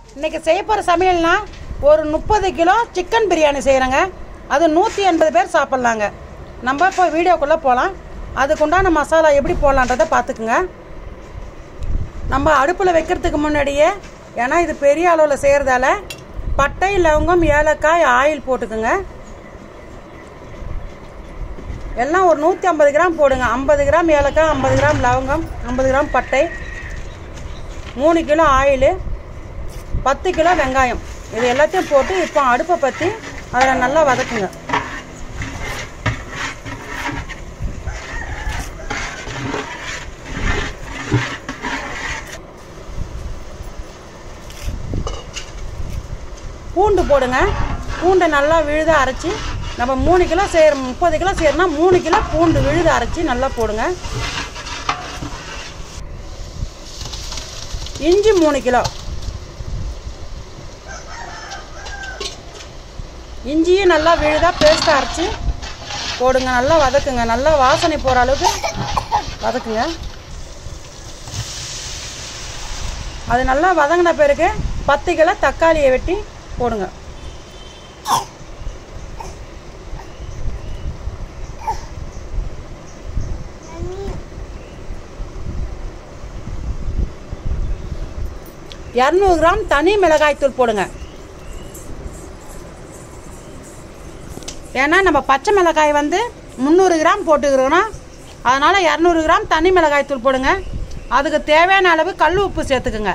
இன்னைக்கு செய்ய போகிற சமையல்னா ஒரு முப்பது கிலோ சிக்கன் பிரியாணி செய்கிறேங்க அது நூற்றி எண்பது பேர் சாப்பிட்லாங்க நம்ம இப்போ வீடியோக்குள்ளே போகலாம் அதுக்குண்டான மசாலா எப்படி போடலான்றதை பார்த்துக்குங்க நம்ம அடுப்பில் வைக்கிறதுக்கு முன்னாடியே ஏன்னா இது பெரிய அளவில் செய்கிறதால பட்டை லவங்கம் ஏலக்காய் ஆயில் போட்டுக்குங்க எல்லாம் ஒரு நூற்றி ஐம்பது கிராம் போடுங்க ஐம்பது கிராம் ஏலக்காய் ஐம்பது கிராம் லவங்கம் ஐம்பது கிராம் பட்டை மூணு கிலோ ஆயிலு பத்து கிலோ வெங்காயம் இது எல்லாத்தையும் போட்டு இப்போ அடுப்பை பற்றி அதில் நல்லா வதக்குங்க பூண்டு போடுங்க பூண்டை நல்லா விழுத அரைச்சி நம்ம மூணு கிலோ செய்கிற முப்பது கிலோ செய்யறோம்னா மூணு கிலோ பூண்டு விழுத அரைச்சி நல்லா போடுங்க இஞ்சி மூணு கிலோ இஞ்சியும் நல்லா விழுதா பேஸ்ட்டாக அரைச்சி போடுங்க நல்லா வதக்குங்க நல்லா வாசனை போகிற அளவுக்கு வதக்குங்க அது நல்லா வதங்கின பிறகு பத்து கிலோ தக்காளியை வெட்டி போடுங்க இரநூறு கிராம் தனி மிளகாய்த்தூள் போடுங்க ஏன்னா நம்ம பச்சை மிளகாய் வந்து முந்நூறு கிராம் போட்டுக்கிறோன்னா அதனால் இரநூறு கிராம் தனி மிளகாய்த்தூள் போடுங்க அதுக்கு தேவையான அளவு கல் உப்பு சேர்த்துக்குங்க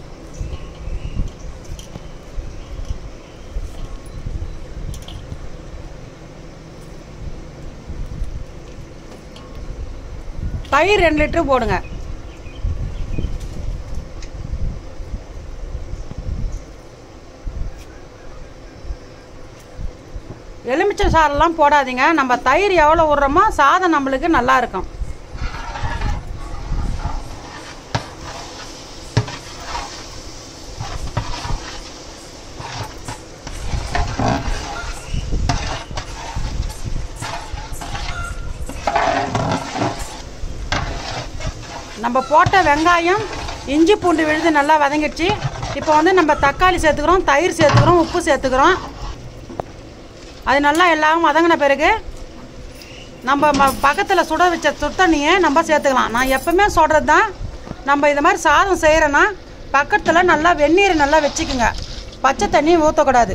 தயிர் ரெண்டு லிட்டரு போடுங்க எலுமிச்சை சாரெல்லாம் போடாதீங்க நம்ம தயிர் எவ்வளோ விட்றோமோ சாதம் நம்மளுக்கு நல்லா இருக்கும் நம்ம போட்ட வெங்காயம் இஞ்சி பூண்டு விழுது நல்லா வதங்கிடுச்சு இப்போ வந்து நம்ம தக்காளி சேர்த்துக்கிறோம் தயிர் சேர்த்துக்கிறோம் உப்பு சேர்த்துக்கிறோம் அது நல்லா எல்லாம் வதங்கின பிறகு நம்ம ம பக்கத்தில் சுட வச்ச சுத்தண்ணியை நம்ம சேர்த்துக்கலாம் நான் எப்பவுமே சொல்கிறது தான் நம்ம இது மாதிரி சாதம் செய்கிறோன்னா பக்கத்தில் நல்லா வெந்நீரை நல்லா வச்சுக்குங்க பச்சை தண்ணி ஊற்றக்கூடாது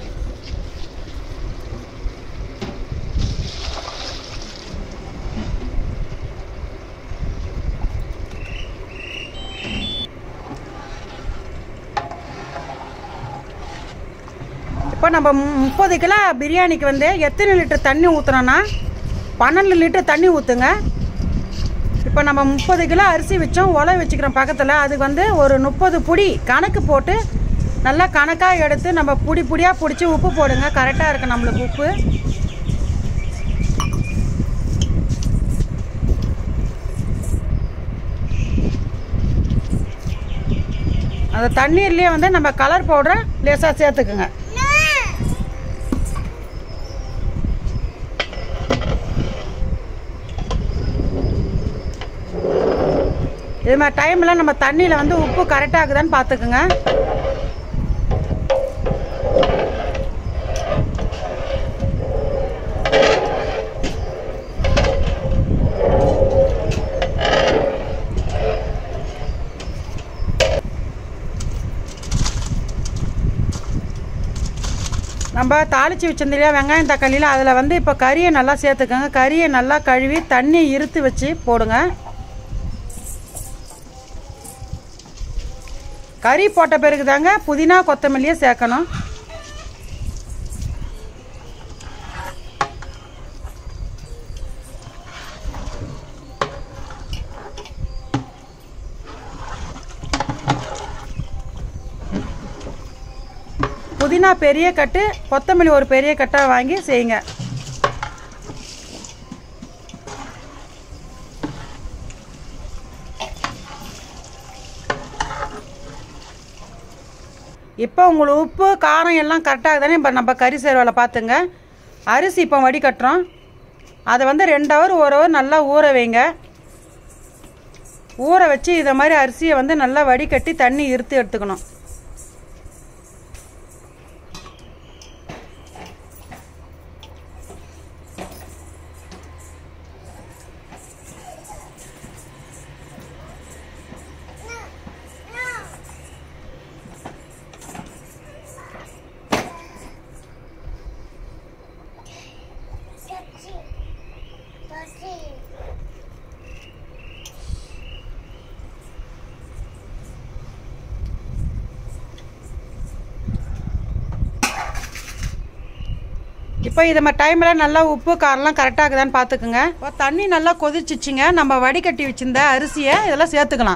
இப்போ நம்ம மு- முப்பது கிலோ பிரியாணிக்கு வந்து எத்தனை லிட்டர் தண்ணி ஊற்றுறோன்னா பன்னெண்டு லிட்டர் தண்ணி ஊற்றுங்க இப்போ நம்ம முப்பது கிலோ அரிசி வச்சோம் உலை வச்சுக்கிறோம் பக்கத்தில் அதுக்கு வந்து ஒரு முப்பது புடி கணக்கு போட்டு நல்லா கணக்காக எடுத்து நம்ம புடி புடியாக பிடிச்சி உப்பு போடுங்க கரெக்டாக இருக்கு நம்மளுக்கு உப்பு அந்த தண்ணீர்லேயே வந்து நம்ம கலர் பவுடரை லேசாக சேர்த்துக்குங்க இது மாதிரி டைமில் நம்ம தண்ணியில் வந்து உப்பு கரெக்டாக இருக்குதான்னு பார்த்துக்குங்க நம்ம தாளித்து வச்சிருந்தோம் இல்லையா வெங்காயம் தக்காளியில் அதில் வந்து இப்போ கறியை நல்லா சேர்த்துக்கோங்க கறியை நல்லா கழுவி தண்ணியை இருத்து வச்சு போடுங்க கறி போட்ட பிறகு தாங்க புதினா கொத்தமல்லியை சேர்க்கணும் புதினா பெரிய கட்டு கொத்தமல்லி ஒரு பெரிய கட்டாக வாங்கி செய்யுங்க இப்போ உங்களுக்கு உப்பு காரம் எல்லாம் கரெக்டாக தானே இப்போ நம்ம கறி சேருவில் பார்த்துங்க அரிசி இப்போ வடிகட்டுறோம் அதை வந்து ரெண்டு ஹவர் ஒரு ஹவர் நல்லா ஊற வைங்க ஊற வச்சு இதை மாதிரி அரிசியை வந்து நல்லா வடிகட்டி தண்ணி இருத்து எடுத்துக்கணும் இப்போ இது மாதிரி டைமில் நல்லா உப்பு காரம்லாம் கரெக்டாக இருக்குதான்னு பார்த்துக்குங்க இப்போ தண்ணி நல்லா கொதிச்சிச்சிங்க நம்ம வடிகட்டி வச்சிருந்த அரிசியை இதெல்லாம் சேர்த்துக்கலாம்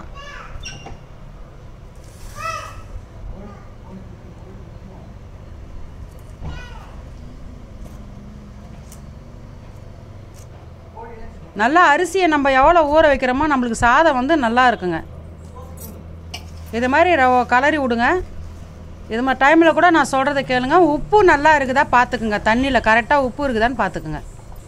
நல்லா அரிசியை நம்ம எவ்வளோ ஊற வைக்கிறோமோ நம்மளுக்கு சாதம் வந்து நல்லா இருக்குங்க இது மாதிரி ரவ கலரி விடுங்க இது மாதிரி டைமில் கூட நான் சொல்கிறத கேளுங்க உப்பு நல்லா இருக்குதா பார்த்துக்குங்க தண்ணியில் கரெக்டாக உப்பு இருக்குதான்னு பார்த்துக்குங்க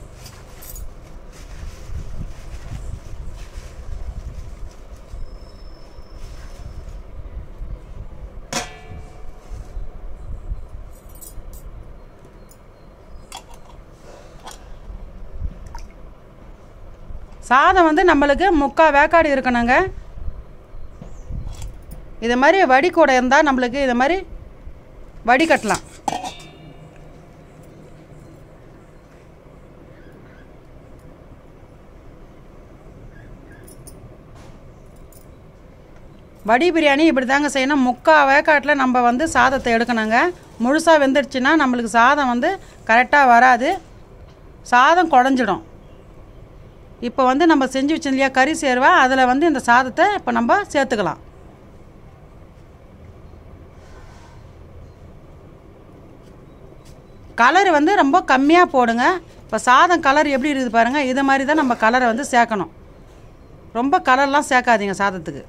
சாதம் வந்து நம்மளுக்கு முக்கால் வேக்காடு இருக்கணுங்க இது மாதிரி வடிக்கூடை இருந்தால் நம்மளுக்கு இது மாதிரி வடிகட்டலாம் வடி பிரியாணி இப்படி தாங்க செய்யணும் முக்கால் வேக்காட்டில் நம்ம வந்து சாதத்தை எடுக்கணுங்க முழுசாக வெந்துடுச்சுன்னா நம்மளுக்கு சாதம் வந்து கரெக்டாக வராது சாதம் குழஞ்சிடும் இப்போ வந்து நம்ம செஞ்சு வச்சோம் இல்லையா கறி சேர்வா அதில் வந்து இந்த சாதத்தை இப்போ நம்ம சேர்த்துக்கலாம் கலர் வந்து ரொம்ப கம்மியாக போடுங்க இப்போ சாதம் கலர் எப்படி இருக்குது பாருங்கள் இது மாதிரி தான் நம்ம கலரை வந்து சேர்க்கணும் ரொம்ப கலர்லாம் சேர்க்காதீங்க சாதத்துக்கு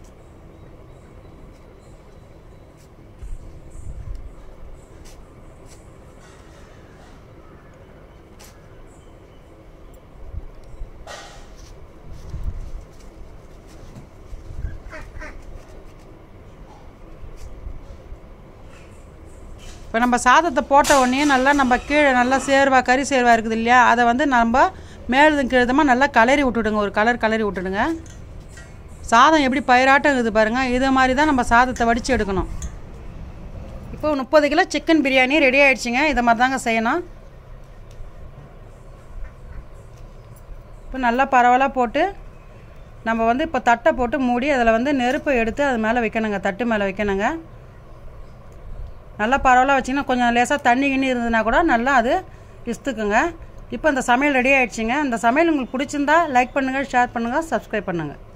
இப்போ நம்ம சாதத்தை போட்ட உடனே நல்லா நம்ம கீழே நல்லா சேர்வா கறி சேர்வா இருக்குது இல்லையா அதை வந்து நம்ம மேலும் கீழதமாக நல்லா கலரி விட்டுடுங்க ஒரு கலர் கலரி விட்டுடுங்க சாதம் எப்படி பயிராட்டம் இருக்குது பாருங்கள் இது மாதிரி தான் நம்ம சாதத்தை வடித்து எடுக்கணும் இப்போ முப்பது கிலோ சிக்கன் பிரியாணி ரெடி ஆயிடுச்சுங்க இதை மாதிரி தாங்க செய்யணும் இப்போ நல்லா பரவலாக போட்டு நம்ம வந்து இப்போ தட்டை போட்டு மூடி அதில் வந்து நெருப்பை எடுத்து அது மேலே வைக்கணுங்க தட்டு மேலே வைக்கணுங்க நல்லா பரவலாக வச்சிங்கன்னா கொஞ்சம் லேசாக தண்ணி கிண்ணி இருந்ததுன்னா கூட நல்லா அது இஸ்துக்குங்க இப்போ இந்த சமையல் ரெடி ஆயிடுச்சுங்க இந்த சமையல் உங்களுக்கு பிடிச்சிருந்தா லைக் பண்ணுங்கள் ஷேர் பண்ணுங்கள் சப்ஸ்கிரைப் பண்ணுங்கள்